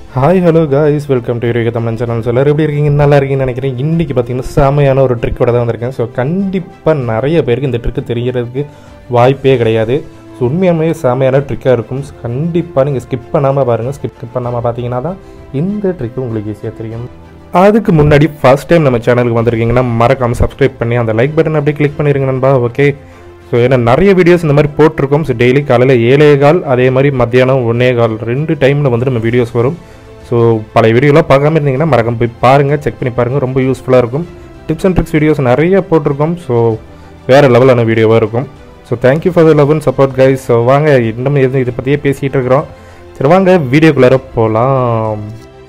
hi hello guys welcome to யூரியா Tamil channel எல்லாரும் எப்படி இருக்கீங்க நல்லா இருக்கீங்கன்னு நினைக்கிறேன் இன்றைக்கி பார்த்தீங்கன்னா செமையான ஒரு ட்ரிக்கோட தான் வந்திருக்கேன் ஸோ கண்டிப்பாக நிறைய பேருக்கு இந்த ட்ரிக்கு தெரியறதுக்கு வாய்ப்பே கிடையாது ஸோ உண்மையாலுமே செமையான ட்ரிக்காக இருக்கும் ஸோ கண்டிப்பாக நீங்கள் ஸ்கிப் பண்ணாமல் பாருங்கள் ஸ்கிப் பண்ணாமல் பார்த்தீங்கன்னா தான் இந்த ட்ரிக்கு உங்களுக்கு ஈஸியாக தெரியும் அதுக்கு முன்னாடி ஃபர்ஸ்ட் டைம் நம்ம சேனலுக்கு வந்திருக்கீங்கன்னா மறக்காமல் சப்ஸ்கிரைப் பண்ணி அந்த லைக் பட்டன் அப்படியே கிளிக் பண்ணிருங்க நண்பா ஓகே ஸோ ஏன்னா நிறைய வீடியோஸ் இந்த மாதிரி போட்டிருக்கோம் ஸோ டெய்லி காலையில் ஏழே கால் அதே மாதிரி மத்தியானம் ஒன்னே கால் ரெண்டு டைமில் வந்து நம்ம வீடியோஸ் வரும் ஸோ பழைய வீடியோலாம் பார்க்காம இருந்தீங்கன்னா மறக்காம போய் பாருங்கள் செக் பண்ணி பாருங்கள் ரொம்ப யூஸ்ஃபுல்லாக இருக்கும் டிப்ஸ் அண்ட் ட்ரிக்ஸ் வீடியோஸ் நிறைய போட்டிருக்கோம் ஸோ வேறு லெவலான வீடியோவாக இருக்கும் so thank you for the love and support guys so வாங்க இன்னும் எதுவும் இதை பற்றியே பேசிகிட்டு இருக்கிறோம் சரி வாங்க வீடியோக்குள்ளார போகலாம்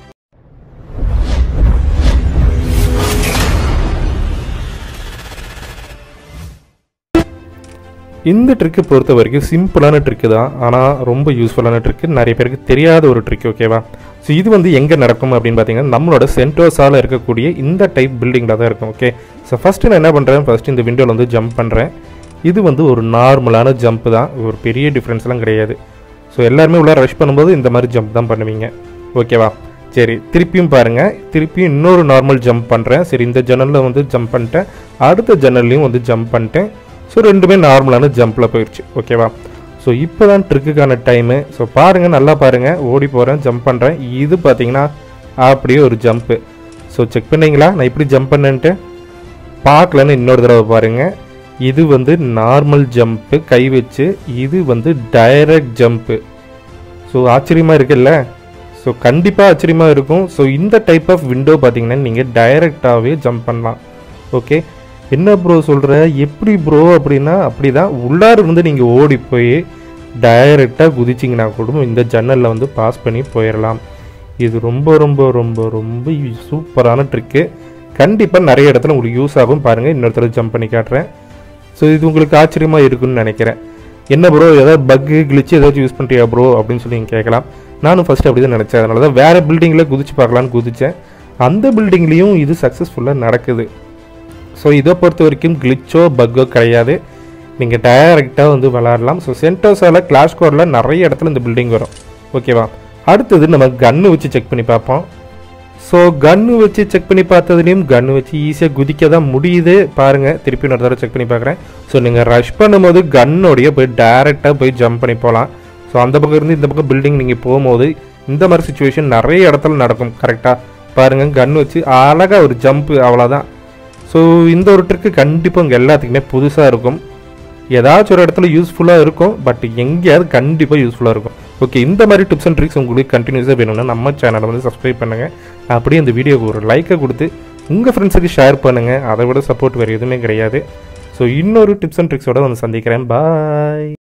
இந்த ட்ரிக்கு பொறுத்த வரைக்கும் சிம்பிளான ட்ரிக்கு தான் ஆனால் ரொம்ப யூஸ்ஃபுல்லான ட்ரிக்கு நிறைய பேருக்கு தெரியாத ஒரு ட்ரிக் ஓகேவா ஸோ இது வந்து எங்கே நடக்கும் அப்படின்னு பார்த்தீங்கன்னா நம்மளோட சென்டோஸால் இருக்கக்கூடிய இந்த டைப் பில்டிங்கில் தான் இருக்கும் ஓகே ஸோ ஃபஸ்ட்டு நான் என்ன பண்ணுறேன் ஃபஸ்ட்டு இந்த விண்டோவில் வந்து ஜம்ப் பண்ணுறேன் இது வந்து ஒரு நார்மலான ஜம்ப் தான் ஒரு பெரிய டிஃப்ரென்ஸ்லாம் கிடையாது ஸோ எல்லாருமே உள்ள ரஷ் பண்ணும்போது இந்த மாதிரி ஜம்ப் தான் பண்ணுவீங்க ஓகேவா சரி திருப்பியும் பாருங்கள் திருப்பியும் இன்னொரு நார்மல் ஜம்ப் பண்ணுறேன் சரி இந்த ஜன்னலில் வந்து ஜம்ப் பண்ணிட்டேன் அடுத்த ஜன்னல்லையும் வந்து ஜம்ப் பண்ணிட்டேன் ஸோ ரெண்டுமே நார்மலான ஜம்பில் போயிடுச்சு ஓகேவா ஸோ இப்போ தான் ட்ரிக்குக்கான டைமு ஸோ பாருங்கள் நல்லா பாருங்கள் ஓடி போகிறேன் ஜம்ப் பண்ணுறேன் இது பார்த்தீங்கன்னா அப்படியே ஒரு ஜம்ப்பு ஸோ செக் பண்ணீங்களா நான் இப்படி ஜம்ப் பண்ணேன்ட்டு பார்க்கலன்னு இன்னொரு தடவை பாருங்கள் இது வந்து நார்மல் ஜம்ப்பு கை வச்சு இது வந்து டைரக்ட் ஜம்ப்பு ஸோ ஆச்சரியமாக இருக்குல்ல ஸோ கண்டிப்பாக ஆச்சரியமாக இருக்கும் ஸோ இந்த டைப் ஆஃப் விண்டோ பார்த்தீங்கன்னா நீங்கள் டைரெக்டாகவே ஜம்ப் பண்ணலாம் ஓகே என்ன ப்ரோ சொல்கிற எப்படி ப்ரோ அப்படின்னா அப்படி தான் உள்ளார இருந்து நீங்கள் ஓடி போய் டைரெக்டாக குதிச்சிங்கன்னா கூட இந்த ஜன்னலில் வந்து பாஸ் பண்ணி போயிடலாம் இது ரொம்ப ரொம்ப ரொம்ப ரொம்ப சூப்பரான ட்ரிக்கு கண்டிப்பாக நிறைய இடத்துல உங்களுக்கு யூஸ் ஆகும் பாருங்கள் இன்னொருத்தர ஜம்ப் பண்ணி காட்டுறேன் ஸோ இது உங்களுக்கு ஆச்சரியமாக இருக்குன்னு நினைக்கிறேன் என்ன ப்ரோ ஏதாவது பக்கு கிழிச்சு ஏதாச்சும் யூஸ் பண்ணுறியா ப்ரோ அப்படின்னு சொல்லி நீங்கள் கேட்கலாம் நானும் ஃபஸ்ட் அப்படி தான் நினச்சேன் அதனால தான் வேறு பில்டிங்கில் குதிச்சு பார்க்கலான்னு குதித்தேன் அந்த பில்டிங்லேயும் இது சக்ஸஸ்ஃபுல்லாக நடக்குது ஸோ இதை பொறுத்த வரைக்கும் கிளிச்சோ பக்கோ கிடையாது நீங்கள் டைரெக்டாக வந்து விளாடலாம் ஸோ சென்டோஸால் கிளாஷ் கோரில் நிறைய இடத்துல இந்த பில்டிங் வரும் ஓகேவா அடுத்தது நம்ம கன்று வச்சு செக் பண்ணி பார்ப்போம் ஸோ கன்று வச்சு செக் பண்ணி பார்த்ததுலேயும் கன்று வச்சு ஈஸியாக குதிக்க தான் முடியுது பாருங்கள் திருப்பி இன்னொரு தடவை செக் பண்ணி பார்க்குறேன் ஸோ நீங்கள் ரஷ் பண்ணும்போது கன்னோடைய போய் டேரெக்டாக போய் ஜம்ப் பண்ணி போகலாம் ஸோ அந்த பக்கம் இருந்து இந்த பக்கம் பில்டிங் நீங்கள் போகும்போது இந்த மாதிரி சுச்சுவேஷன் நிறைய இடத்துல நடக்கும் கரெக்டாக பாருங்கள் கன் வச்சு அழகாக ஒரு ஜம்ப்பு அவ்வளோதான் ஸோ இந்த ஒரு ட்ரிக்கு கண்டிப்பாக உங்கள் எல்லாத்துக்குமே புதுசாக இருக்கும் ஏதாச்சும் ஒரு இடத்துல யூஸ்ஃபுல்லாக இருக்கும் பட் எங்கேயாவது கண்டிப்பாக யூஸ்ஃபுல்லாக இருக்கும் ஓகே இந்த மாதிரி டிப்ஸ் அண்ட் ட்ரிக்ஸ் உங்களுக்கு கண்டினியூஸாக வேணும்னா நம்ம சேனலை வந்து சப்ஸ்கிரைப் பண்ணுங்கள் அப்படியே இந்த வீடியோக்கு ஒரு லைக்கை கொடுத்து உங்கள் ஃப்ரெண்ட்ஸுக்கு ஷேர் பண்ணுங்கள் அதை விட சப்போர்ட் வேறு எதுவுமே கிடையாது ஸோ இன்னொரு டிப்ஸ் அண்ட் ட்ரிக்ஸோட வந்து சந்திக்கிறேன் பாய்